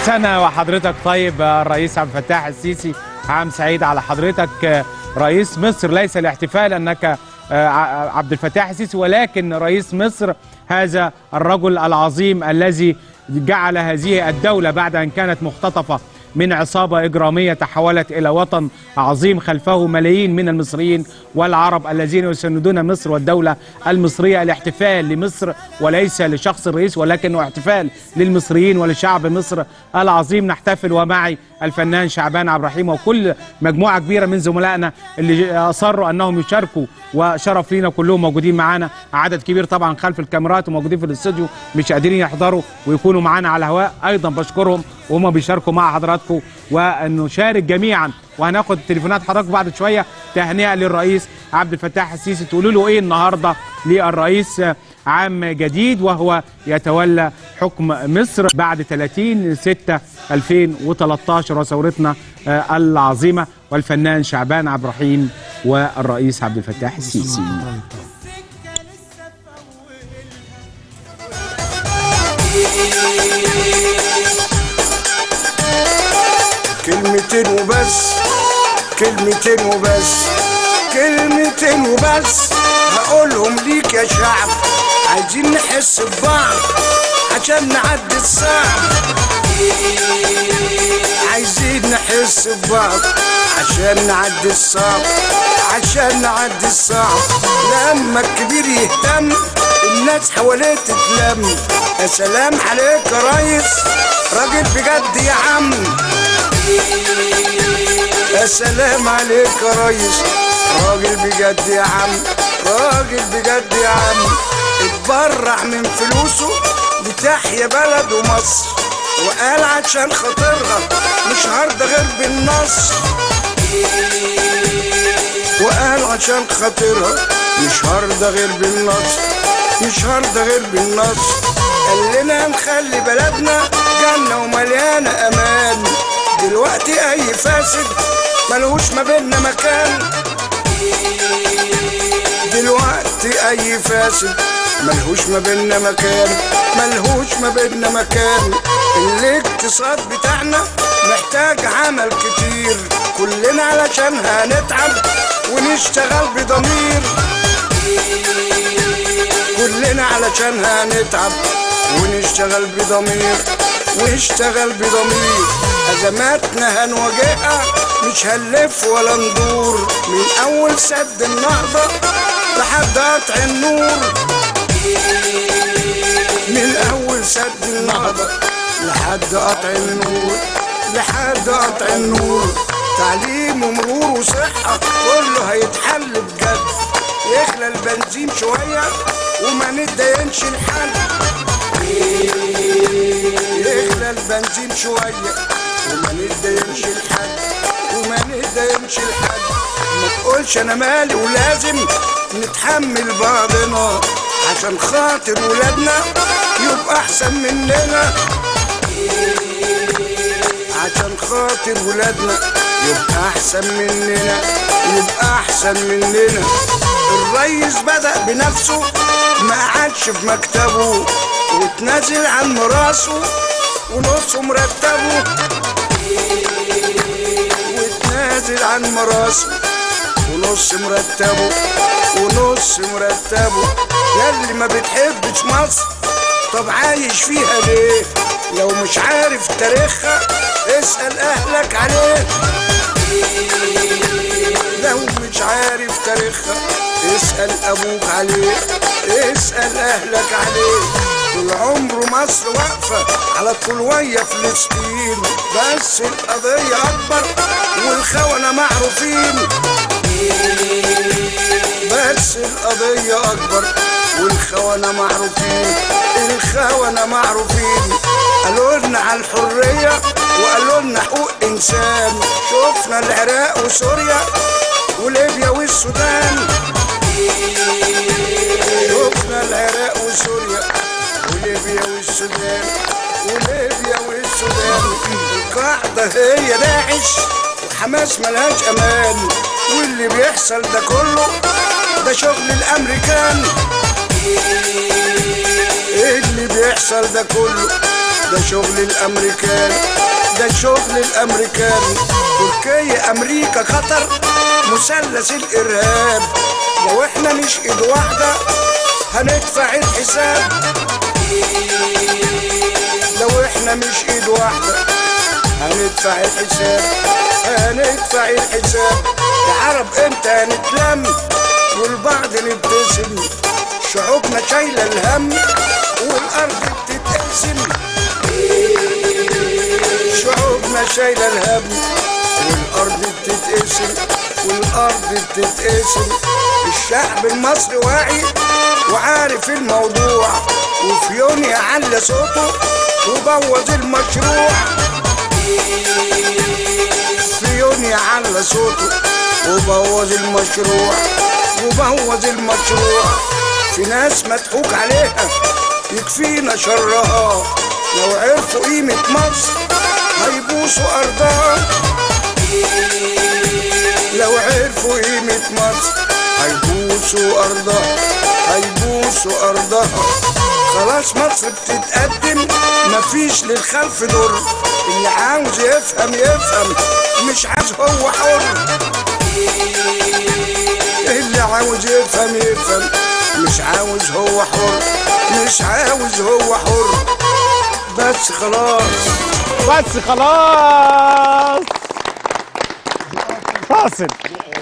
سنة وحضرتك طيب الرئيس عبد الفتاح السيسي عام سعيد على حضرتك رئيس مصر ليس الاحتفال أنك عبد الفتاح السيسي ولكن رئيس مصر هذا الرجل العظيم الذي جعل هذه الدولة بعد أن كانت مختطفة من عصابة إجرامية تحولت إلى وطن عظيم خلفه ملايين من المصريين والعرب الذين يساندون مصر والدولة المصرية الاحتفال لمصر وليس لشخص الرئيس ولكنه احتفال للمصريين ولشعب مصر العظيم نحتفل ومعي الفنان شعبان عبد الرحيم وكل مجموعة كبيرة من زملائنا اللي أصروا أنهم يشاركوا وشرف لينا كلهم موجودين معانا عدد كبير طبعا خلف الكاميرات وموجودين في الاستوديو مش قادرين يحضروا ويكونوا معانا على الهواء أيضا بشكرهم وهم بيشاركوا مع حضراتكم ونشارك جميعا وهناخد تليفونات حضراتكم بعد شويه تهنئه للرئيس عبد الفتاح السيسي تقولوا له ايه النهارده للرئيس عام جديد وهو يتولى حكم مصر بعد 30 6 2013 وثورتنا العظيمه والفنان شعبان عبد الرحيم والرئيس عبد الفتاح السيسي كلمتين وبس كلمتين وبس كلمتين وبس هقولهم ليك يا شعب عايزين نحس ببعض عشان نعدي الصعب عايزين نحس ببعض عشان نعدي الصعب عشان نعدي الصعب لما الكبير يهتم الناس حواليه تتلم يا سلام عليك يا ريس راجل بجد يا عم يا سلام عليك يا ريس راجل بجد يا عم راجل بجد يا عم اتبرع من فلوسه لتحيا بلده مصر وقال عشان خاطرها مش هرضى غير بالنصر وقال عشان خاطرها مش هرضى غير بالنصر مش هرضى غير بالنصر قال لنا نخلي بلدنا جنة ومليانة أمان دلوقتي أي فاسد ملهوش ما بينا مكان دلوقتي أي فاسد ملهوش ما بينا مكان ملهوش ما بينا مكان الاقتصاد بتاعنا محتاج عمل كتير كلنا علشان هنتعب ونشتغل بضمير كلنا علشان هنتعب ونشتغل بضمير ونشتغل بضمير أزماتنا هنواجهها مش هنلف ولا ندور من أول سد النهضة لحد قطع النور من أول سد النهضة لحد قطع النور لحد قطع النور تعليم ومرور وصحة كله هيتحل بجد يخلى البنزين شوية وما ندينش الحل يخلى البنزين شوية وما ندينش الحل وما ندينش الحل ما تقولش انا مالي ولازم نتحمل بعضنا عشان خاطر ولادنا يبقى احسن مننا عشان خاطر ولادنا يبقى احسن مننا يبقى احسن مننا الريس بدأ بنفسه ما قعدش في مكتبه وتنازل عن مراسه ونص مرتبه وتنازل عن مراسه ونص مرتبه ونص مرتبه ياللي ما بتحبش مصر طب عايش فيها ليه لو مش عارف تاريخها اسأل اهلك عليه لو مش عارف تاريخها اسأل ابوك عليه اسأل اهلك عليه طول عمره مصر واقفة على طلوية فلسطين بس القضية أكبر والخونة معروفين بس القضية أكبر والخونة معروفين الخونة معروفين قالوا لنا على الحرية وقالوا لنا حقوق إنسان شفنا العراق وسوريا وليبيا والسودان شفنا العراق وسوريا وليبيا والسودان وليبيا والسودان القاعدة هي داعش وحماس ملهاش أمان واللي بيحصل ده كله ده شغل الأمريكان اللي بيحصل ده كله ده شغل الامريكان ده شغل الامريكان تركيا امريكا قطر مثلث الارهاب لو احنا مش ايد واحده هندفع الحساب لو احنا مش ايد واحده هندفع الحساب هندفع الحساب يا عرب امتى هنتلم والبعض نبتسم شعوبنا شايله الهم والارض بتتقسم شعوبنا شايله الهم والارض بتتقسم والارض بتتقسم الشعب المصري واعي وعارف الموضوع وفي يوم يعلى صوته وبوظ المشروع في يوم يعلى صوته وبوظ المشروع وبوظ المشروع في ناس مضحوك عليها يكفينا شرها لو عرفوا قيمة مصر هيبوسوا أرضها لو عرفوا قيمة مصر هيبوسوا أرضها هيبوسوا أرضها خلاص مصر بتتقدم مفيش للخلف دور اللي عاوز يفهم يفهم مش عاوز هو حر اللي عاوز يفهم يفهم مش عاوز هو حر مش عاوز هو حر بس خلاص بس خلاص فاصل